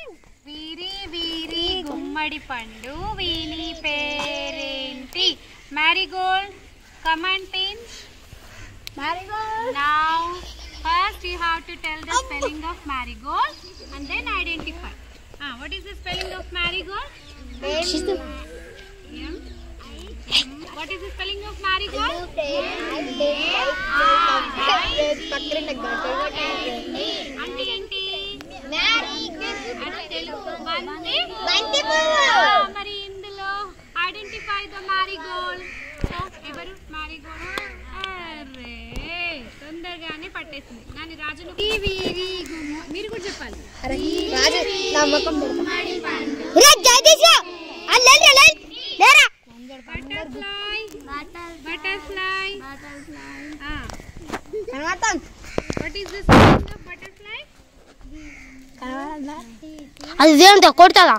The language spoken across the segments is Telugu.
వీరి వీరి గుమ్మడి పండు వీని పేరేంటి మ్యారీగోల్డ్ కమాండ్ పిన్స్ Now, first you have to tell the spelling of marigold and then identify. Ah, what is the spelling of marigold? M. What is the spelling of marigold? అంటే ఏంటి అంటే తెలుగు బంతి Ah, మరి ఇందులో ఐడెంటిఫై ద మ్యారీగోల్డ్ సో ఎవరు మ్యారీగోల్డ్ అరే తొందరగానే పట్టేసింది నాని రాజును ఈ వీరి గుమ్మ- మీరు కూడా చెప్పాలి butterfly butterfly what is the spelling of butterfly అది దేవుంతో కొడతాదా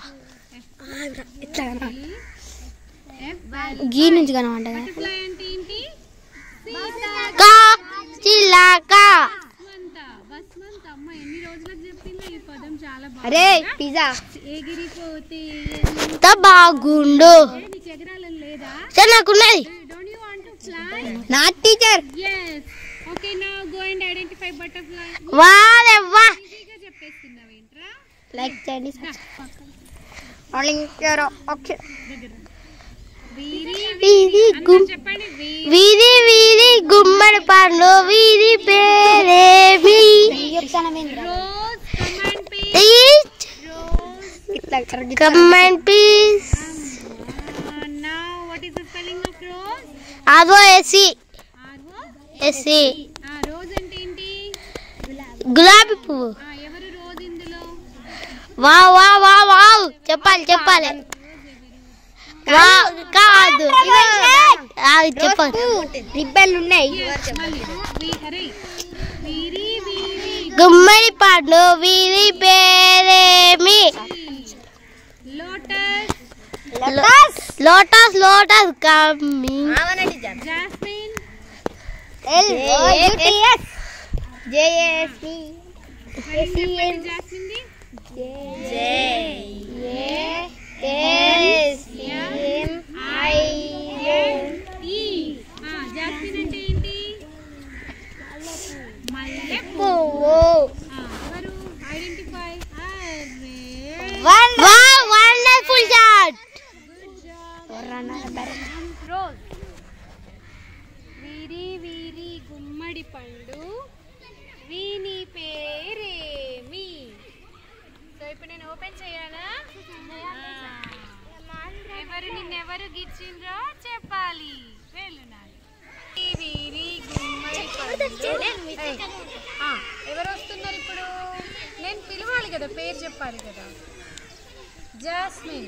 గీ నుంచి కనమంట బటర్ఫ్లై అంటే ఏంటి కా చిలాక బస్మంత బస్మంత అమ్మ ఎన్ని రోజులకు చెప్పిందో ఈ పదం చాలా అరే బాగుంది పిజ్జా ఎగిరిపోతే ఎంత బాగుండు నీకు ఎగరాలని లేదా సరే నాకున్నది don't you want to fly నా teacher yes okay now go and identify butterfly వారే వా ఈజీగా చెప్పేస్తున్నావు ఏంట్రా లైక్ చేయండి ఓకే వీరి వీరి అందరూ గుమ్ చెప్పండి వీరి వీధి వీధి గుమ్మడి పండు వీధి పేరేమి రోజ్ కమాండ్ పే each rose comment please now what is the spelling of rose అదో ఎసి ఆర్ ఓ ఎసి ఆ రోజ్ అంటే ఏంటి గులాబీ పువ్వు ఆ ఎవరు రోజ్ ఇందులో వా వా వా వావ్ చెప్పాలి చెప్పాలి వా కాదు అది చెప్పాలి రిబ్బన్లు ఉన్నాయి Yes, మళ్ళీ వీ- అరే వీరి వీరి గుమ్మడి పండు వీధి పేరేమి lotus lotus lotus coming jasmine jasmine ఈ ఆ జాస్మిన్ అంటే ఏంటి మల్లె పువ్వు ఆ, ఎవరు ఐడెంటిఫై అరే వండర్ఫుల్ షాట్ రోజ్ వీరి వీరి గుమ్మడి పండు వీని పేరేమి సో ఇప్పుడు నేను ఓపెన్ చేయాలా ఆ. ఎవరు నిన్నెవరు గిచ్చిండ్రో చెప్పాలి వెళ్ళు నాని. వీరి వీరి గుమ్మడి పండు ఆ, ఎవరు వస్తున్నారు ఇప్పుడు నేను పిలవాలి కదా పేరు చెప్పాలి కదా జాస్మిన్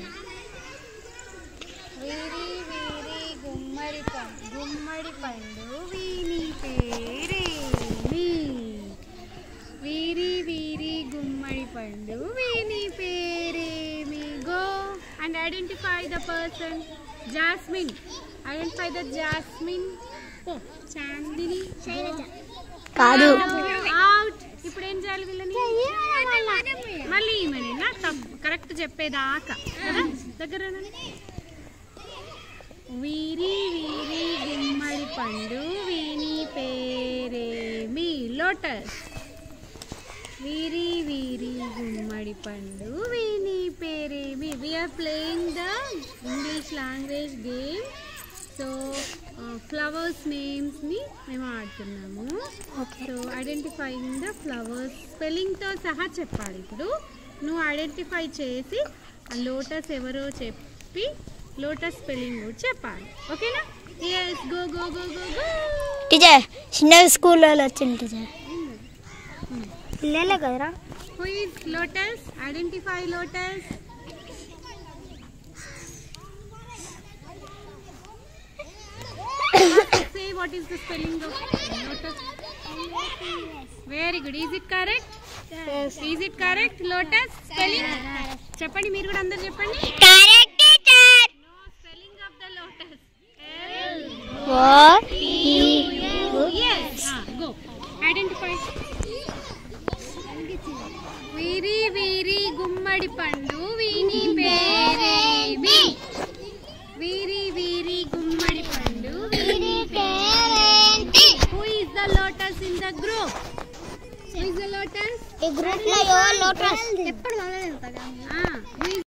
వీరి వీరి గుమ్మడి పండు గుమ్మడి పండు వీని పేరేమి వీరి వీరి గుమ్మడి పండు వీని పేరేమి go and identify the person jasmine identify the jasmine ఓ చాందిని కాదు అవుట్ ఇప్పుడు ఏం చేయాలి వీళ్ళని మళ్ళీ ఈమెనే నా కరెక్ట్ చెప్పేదాకా కదా? దగ్గర రండి. వీరి వీరి గుమ్మడి పండు వీని పేరేమి లోటస్ వీరి వీరి గుమ్మడి పండు వీని పేరేమి we are playing the English language game so flowers నేమ్స్ని మేము ఆడుతున్నాము సో ఐడెంటిఫైయింగ్ ద ఫ్లవర్స్ స్పెల్లింగ్తో సహా చెప్పాలి ఇప్పుడు నువ్వు ఐడెంటిఫై చేసి ఆ లోటస్ ఎవరో చెప్పి లోటస్ స్పెల్లింగ్ కూడా చెప్పాలి ఓకేనా yes go go go go go teacher చిన్న స్కూల్లో వచ్చింది టీచర్ పిల్లలే కదరా who is lotus identify lotus say what is the spelling of lotus very good is it correct is it correct lotus spelling చెప్పండి మీరు కూడా అందరు చెప్పండి correct teacher no spelling of the lotus L O yes ah, go identify వీరి వీరి గుమ్మడి పండు వీని పేరేమి వీరి వీరి గుమ్మడి పండు వీని పేరేంటి who is the lotus in the group who is the lotus ఈ గ్రూప్ లో ఎవరు లోటస్ ఎప్పుడు